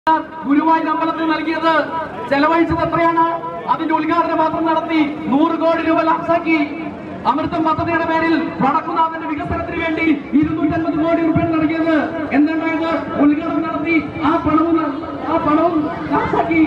ഗുരുവായൂർ അമ്പലത്തിൽ നൽകിയത് ചെലവഴിച്ചത് എത്രയാണ് അതിന്റെ ഉദ്ഘാടനം മാത്രം നടത്തി നൂറ് കോടി രൂപ ലാപ്സാക്കി അമൃതം പദ്ധതിയുടെ പേരിൽ വടക്കുനാഥന്റെ വികസനത്തിന് വേണ്ടി ഇരുന്നൂറ്റമ്പത് കോടി രൂപ നൽകിയത് എന്തുണ്ടായത് ഉദ്ഘാടനം നടത്തി ആ പണവും ആ പണവും ലാപ്സാക്കി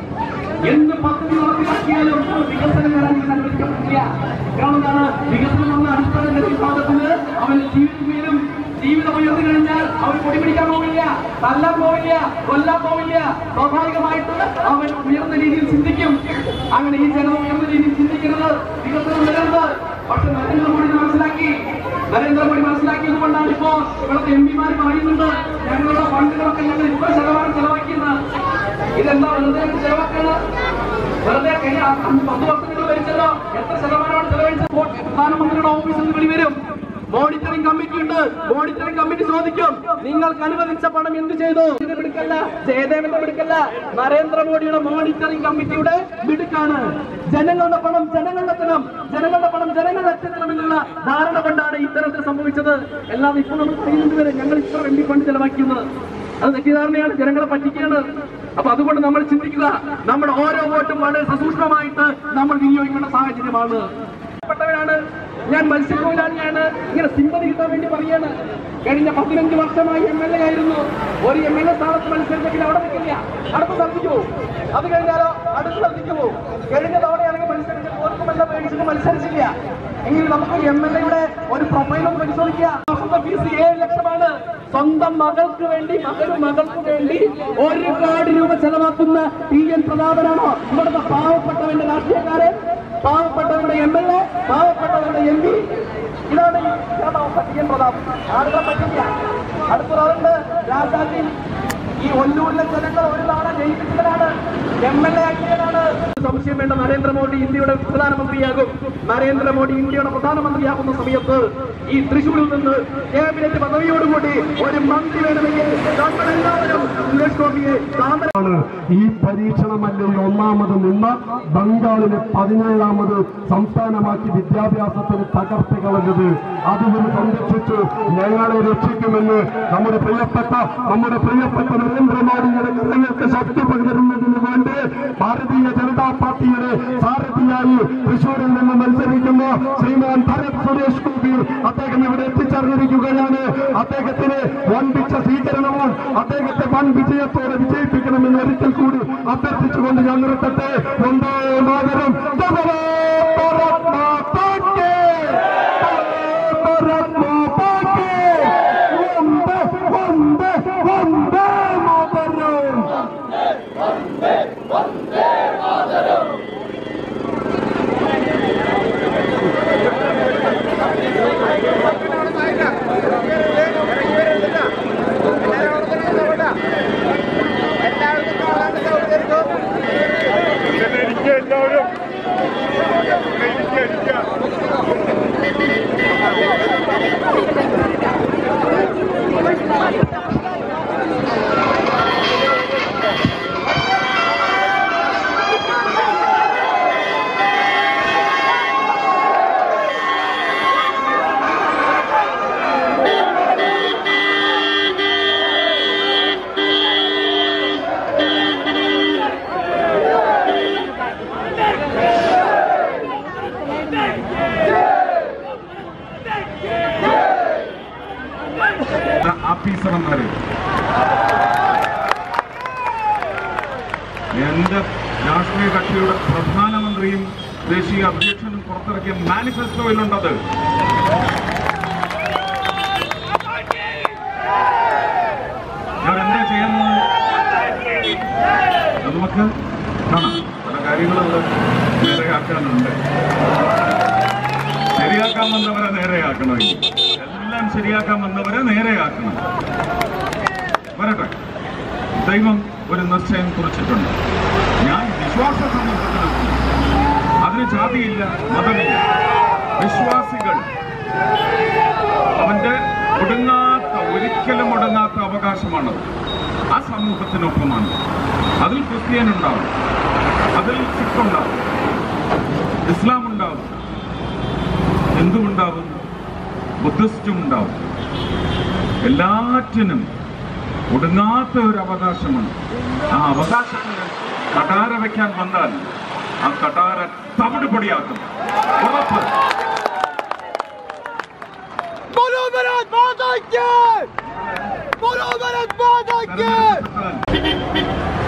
എന്ത് പദ്ധതി നടപ്പിലാക്കിയാലും വികസനം വരാൻ ഇത് അനുവദിക്കപ്പെടില്ല കാരണം എന്താണ് വികസനം എന്ന അടിസ്ഥാന വിഭാഗത്തിന് അവന്റെ ജീവിതത്തിലും ജീവിതം ഉയർന്നു കഴിഞ്ഞാൽ അവൻ പൊടിപിടിക്കാൻ പോവില്ല തല്ലാൻ പോവില്ല കൊല്ലാൻ പോവില്ല സ്വാഭാവികമായിട്ട് അവൻ ഉയർന്ന രീതിയിൽ ചിന്തിക്കും അങ്ങനെ ഈ ജനം ഉയർന്ന രീതിയിൽ ചിന്തിക്കുന്നത് വികസനം വരരുത് പക്ഷെ നരേന്ദ്രമോദി ഇത് മനസ്സിലാക്കി നരേന്ദ്രമോദി മനസ്സിലാക്കിയത് കൊണ്ടാണ് ഇപ്പോ ഇവിടുത്തെ എം പിമാർ പറയുന്നുണ്ട് ഞങ്ങളുടെ ഫണ്ടുകളൊക്കെ ഞങ്ങൾ ഇത്ര ശതമാനം ചെലവാക്കിയെന്ന് ഇതെന്താ വെറുതെ ചെലവാക്കാണ് വെറുതെ കഴിഞ്ഞ അഞ്ച് പത്ത് വർഷത്തിൽ ഭരിച്ചല്ലോ എത്ര ശതമാനമാണ് ചെലവഴിച്ചത് പ്രധാനമന്ത്രിയുടെ ഓഫീസിൽ നിന്ന് വെളിവരും മോണിറ്ററിംഗ് കമ്മിറ്റി ഉണ്ട് മോണിറ്ററിംഗ് കമ്മിറ്റി ചോദിക്കും നിങ്ങൾക്ക് അനുവദിച്ച പണം എന്ത് ചെയ്തു ഇത് മിടുക്കല്ല ജയദേവന്റെ മിടുക്കല്ല നരേന്ദ്രമോദിയുടെ മോണിറ്ററിംഗ് കമ്മിറ്റിയുടെ മിടുക്കാണ് ജനങ്ങളുടെ പണം ജനങ്ങളുടെ എത്തണം ജനങ്ങളുടെ പണം ജനങ്ങൾ എത്തണം എന്നുള്ള ധാരണ കൊണ്ടാണ് ഇത്തരത്തിൽ സംഭവിച്ചത് എല്ലാം ഇപ്പോൾ നമ്മൾ പറയുന്നത് വരെ ഞങ്ങൾ ഇത്ര എം പി ഫണ്ട് ചെലവാക്കിയത് അത് തെറ്റിദ്ധാരണയാണ് ജനങ്ങളെ പറ്റിക്കുകയാണ് അപ്പൊ അതുകൊണ്ട് നമ്മൾ ചിന്തിക്കുക നമ്മുടെ ഓരോ വോട്ടും വളരെ സസൂക്ഷ്മമായിട്ട് നമ്മൾ വിനിയോഗിക്കേണ്ട സാഹചര്യമാണ് പ്പെട്ടവരാണ് ഞാൻ മത്സ്യത്തൊഴിലാളിയാണ് ഇങ്ങനെ സിമ്പതി കിട്ടാൻ വേണ്ടി പറയാണ് കഴിഞ്ഞ പതിനഞ്ച് വർഷമായി എം എൽ എ ആയിരുന്നു ഒരു എം എൽ എ സ്ഥാനത്ത് മത്സരിച്ചെങ്കിൽ അവിടെ നിൽക്കില്ല അടുത്ത സ്ഥലത്തേക്ക് പോകും അത് കഴിഞ്ഞാലോ അടുത്ത സ്ഥലത്തേക്ക് പോകും കഴിഞ്ഞ തവണയാണെങ്കിൽ മത്സരിച്ചിട്ട് ഓർക്കുമെല്ലാം പേടിച്ചിട്ട് മത്സരിച്ചില്ല എങ്കിൽ നമുക്ക് എം എൽ എയുടെ ഒരു പ്രൊഫൈൽ ഒന്ന് പരിശോധിക്കുക മാസത്തെ ഫീസ് ഏഴ് ലക്ഷമാണ് സ്വന്തം മകൾക്ക് വേണ്ടി മകനും മകൾക്ക് വേണ്ടി ഒരു കോടി രൂപ ചെലവാക്കുന്ന ടി എൻ പ്രതാപനാണോ ഇവിടുത്തെ പാവപ്പെട്ടവന്റെ രാഷ്ട്രീയക്കാരൻ പാവപ്പെട്ടവരുടെ എം എൽ എ പാവപ്പെട്ടവരുടെ എം പി ഇതാണ് ഈ ഇതാണ് അവസ്ഥ ടി എൻ പ്രതാപ് ആളുകളെ പറ്റില്ല അടുത്തൊരാളുണ്ട് രാജാജി ഈ ഒല്ലൂരിലെ ജനങ്ങൾ ഒരു തവണ ജയിപ്പിച്ചവരാണ് എം എൽ എ ആക്കിയവരാണ് സംശയം വേണ്ട നരേന്ദ്രമോദി ഇന്ത്യയുടെ പ്രധാനമന്ത്രിയാകും നരേന്ദ്രമോദി ഇന്ത്യയുടെ പ്രധാനമന്ത്രിയാകുന്ന സമയത്ത് ഈ തൃശൂരിൽ നിന്ന് ക്യാബിനറ്റ് പദവിയോടുകൂടി ഒരു മന്ത്രി വേണമെങ്കിൽ നമ്മളെല്ലാവരും സുരേഷ് ഗോപിയെ താമര ആണ് ഈ പരീക്ഷണമല്ലയിൽ ഒന്നാമത് നിന്ന ബംഗാളിനെ പതിനേഴാമത് സംസ്ഥാനമാക്കി വിദ്യാഭ്യാസത്തിന് തകർത്ത് കളഞ്ഞത് അതും സംരക്ഷിച്ചു ഞങ്ങളെ രക്ഷിക്കുമെന്ന് നമ്മുടെ പ്രിയപ്പെട്ട നമ്മുടെ പ്രിയപ്പെട്ട നരേന്ദ്രമോദിയുടെ കരങ്ങൾക്ക് ശക്തി പകരുന്നതിന് വേണ്ടി ഭാരതീയ ജനതാ പാർട്ടിയുടെ സാരഥിയായി തൃശൂരിൽ നിന്ന് മത്സരിക്കുന്ന ശ്രീമാൻ ഭരത് സുരേഷ് ഗോപി അദ്ദേഹം ഇവിടെ എത്തിച്ചേർന്നിരിക്കുകയാണ് അദ്ദേഹത്തിന് വൻപിച്ച സ്വീകരണവും അദ്ദേഹത്തെ വൻ വിജയത്തോടെ വിജയിപ്പിക്കണമെന്ന് ഒരിക്കൽ കൂടി അഭ്യർത്ഥിച്ചുകൊണ്ട് ഞാൻ നിർത്തട്ടെ വന്ദേ മാതരം ജയ് ഭാരത് മാതാ കി! ജയ് ഭാരത് മാതാ കി! വന്ദേ വന്ദേ വന്ദേ മാതരം ഇരിക്കുക എല്ലാവരും ഇരിക്കുക ഇരിക്കുക ആഫീസർമാര് എന്റെ രാഷ്ട്രീയ കക്ഷിയുടെ പ്രധാനമന്ത്രിയും ദേശീയ അധ്യക്ഷനും പുറത്തിറക്കിയ മാനിഫെസ്റ്റോയിലുണ്ടത് ഞാൻ എന്താ ചെയ്യുന്നത് അത് നമുക്ക് കാണാം പല കാര്യങ്ങളും നേരെയാക്കാനുണ്ട് ശരിയാക്കാൻ വന്നവരെ നേരെയാക്കണം ഇനി. എല്ലാം ശരിയാക്കാൻ വന്നവരെ നേരെയാക്കണം വരട്ടെ ദൈവം ഒരു നിശ്ചയം കുറിച്ചിട്ടുണ്ട് ഞാൻ വിശ്വാസ സമൂഹത്തിൽ നിൽക്കുന്നു. അതിന് ജാതിയില്ല മതമില്ല വിശ്വാസികൾ അവന്റെ ഒടുങ്ങാത്ത ഒരിക്കലും ഒടുങ്ങാത്ത അവകാശമാണത് ആ സമൂഹത്തിനൊപ്പമാണ് അതിൽ ക്രിസ്ത്യൻ ഉണ്ടാവും അതിൽ സിഖ് ഉണ്ടാവും ഇസ്ലാം ഉണ്ടാവും ഹിന്ദു ഉണ്ടാവും ബുദ്ധിസ്റ്റും ഉണ്ടാവും എല്ലാറ്റിനും ഒടുങ്ങാത്ത ഒരു അവകാശമാണ് ആ അവകാശത്തിന് കടാര വെക്കാൻ വന്നാൽ ആ കടാര തവിടുപൊടിയാക്കും ഉറപ്പ് बोलो भारत माता की बोलो भारत माता की